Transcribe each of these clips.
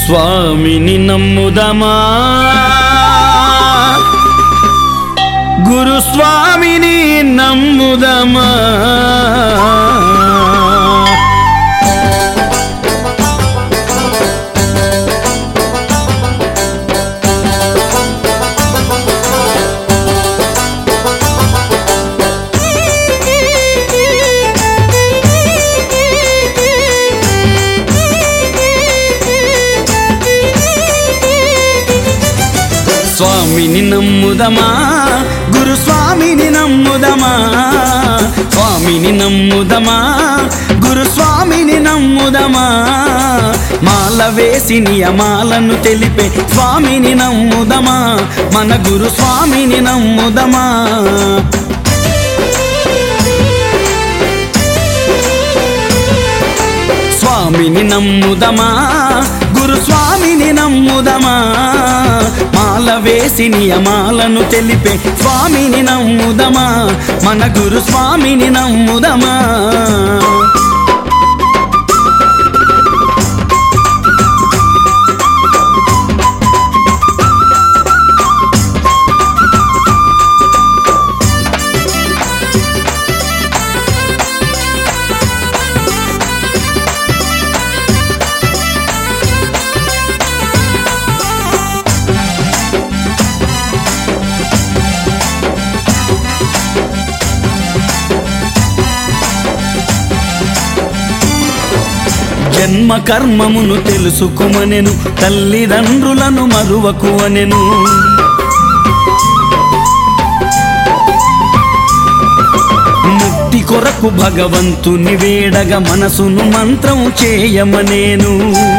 స్వామిని నమ్ముదమా గురు స్వామిని నమ్ముదమా స్వామిని నమ్ముదమా గురు స్వామిని నమ్ముదమా స్వామిని నమ్ముదమా గురు స్వామిని నమ్ముదమా మాల వేసి నియమాలను తెలిపే స్వామిని నమ్ముదమా మన గురు స్వామిని నమ్ముదమా స్వామిని నమ్ముదమా గురు స్వామిని నమ్ముదమా మాల వేసి నియమాలను తెలిపే స్వామిని నమ్ముదమా మన గురు స్వామిని నమ్ముదమా జన్మ కర్మమును తెలుసుకుమనెను తల్లిదండ్రులను మరువకు అనెను ముక్తి కొరకు భగవంతుని వేడగ మనసును మంత్రం చేయమనేను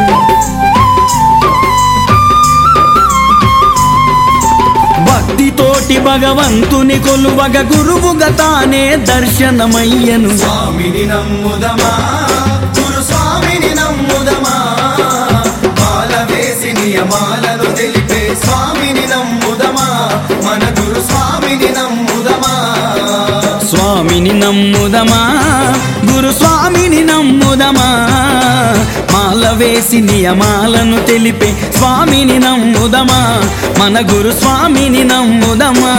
భక్తితోటి భగవంతుని కొలువగ గురువుగా తానే దర్శనమయ్యను స్వామిని నమ్ముదమా గురు స్వామిని నమ్ముదమా మాల వేసి నియమాలను తెలిపే స్వామిని నమ్ముదమా మన గురు స్వామిని నమ్ముదమా స్వామిని నమ్ముదమా గురు స్వామిని నమ్ముదమా మాల వేసి నియమాలను తెలిపే స్వామిని నమ్ముదమా మన గురు స్వామిని నమ్ముదమా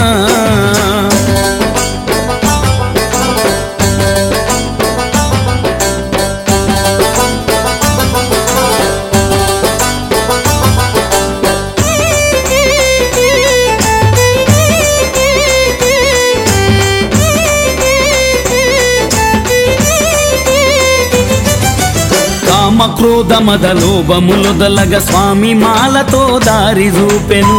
కామ క్రోధ మద లోభములొదలగ స్వామి మాలతో దారి చూపెను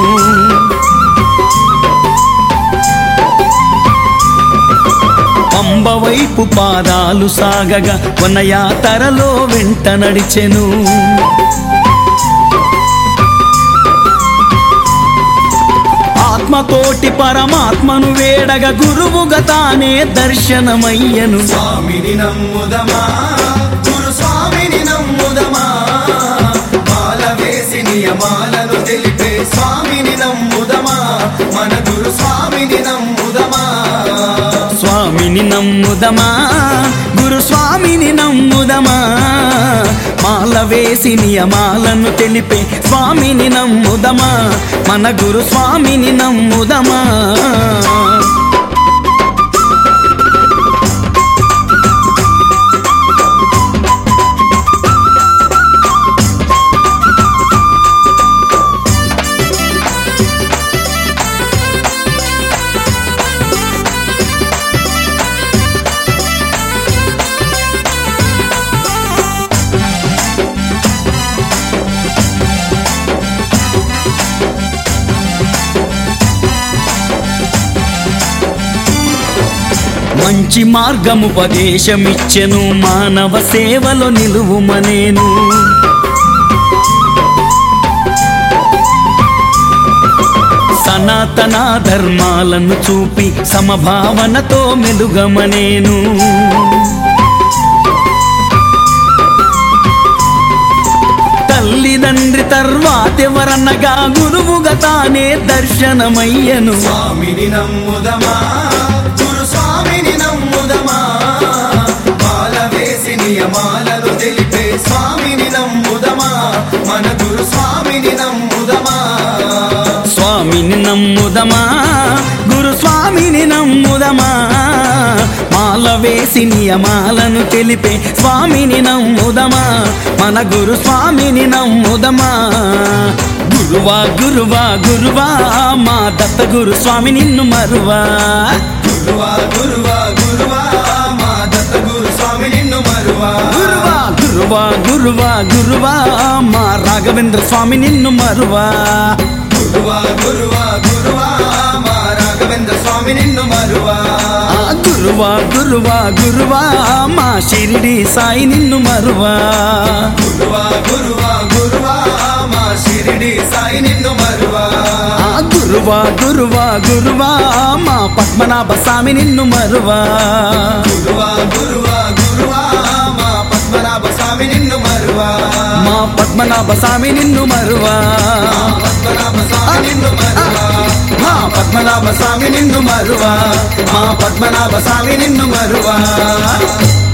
పంబ వైపు పాదాలు సాగగా వనయాతరలో వెంట నడిచెను ఆత్మతోటి పరమాత్మను వేడగ గురువుగా తానే దర్శనమయ్యను స్వామిని నమ్ముదమా గురు స్వామిని నమ్ముదమా మాల వేసి నియమాలను తెలిపే స్వామిని నమ్ముదమా మన గురు స్వామిని నమ్ముదమా స్వామిని నమ్ముదమా గురు స్వామిని నమ్ముదమా మాల వేసి నియమాలను తెలిపే స్వామిని నమ్ముదమా మన గురు స్వామిని నమ్ముదమా మంచి మార్గముపదేశమిచ్చెను మానవ సేవలో నిలువుమనేను సనాతన ధర్మాలను చూపి సమభావనతో మెలుగమనేను తల్లిదండ్రి తర్వాతెవరన్నగా గురువుగా తానే దర్శనమయ్యను స్వామిని నమ్ముదమా గురు స్వామిని నమ్ముదమా మాల వేసి నియమాలను తెలిపే స్వామిని నమ్ముదమా మన గురు స్వామి నమ్ముదమా గురుస్వామిని నమ్ముదమా మాల వేసి నియమాలను తెలిపే స్వామిని నమ్ముదమా మన గురుస్వామిని నమ్ముదమా గురువా గురువా గురువా మా దత్త గురుస్వామి నిన్ను మరువా గురువా గురువా గురువా మా దత్త గురు స్వామి నిన్ను మరువా గురువా గురువా గురువా గురువా మా రాఘవేంద్ర స్వామి నిన్ను మరువా గురువా గురువా గురువా మా రాఘవేంద్ర స్వామి నిన్ను మరువా ఆ గురువా గురువా గురువా మా షిరిడి సాయి నిన్ను మరువా గురువా గురువా గురువా మా షిరిడి సాయి నిన్ను మరువా ఆ గురువా గురువా గురువా మా పద్మనాభ స్వామి నిన్ను మరువా గురువా గురువా గురువా మా పద్మనాభ స్వామి నిన్ను మరువా మా పద్మనాభ స్వామి నిన్ను మరువా పద్మనాభ స్వామి నిన్ను మరువా మా పద్మనాభ స్వామి నిన్ను మరువా మా పద్మనాభ స్వామి నిన్ను మరువా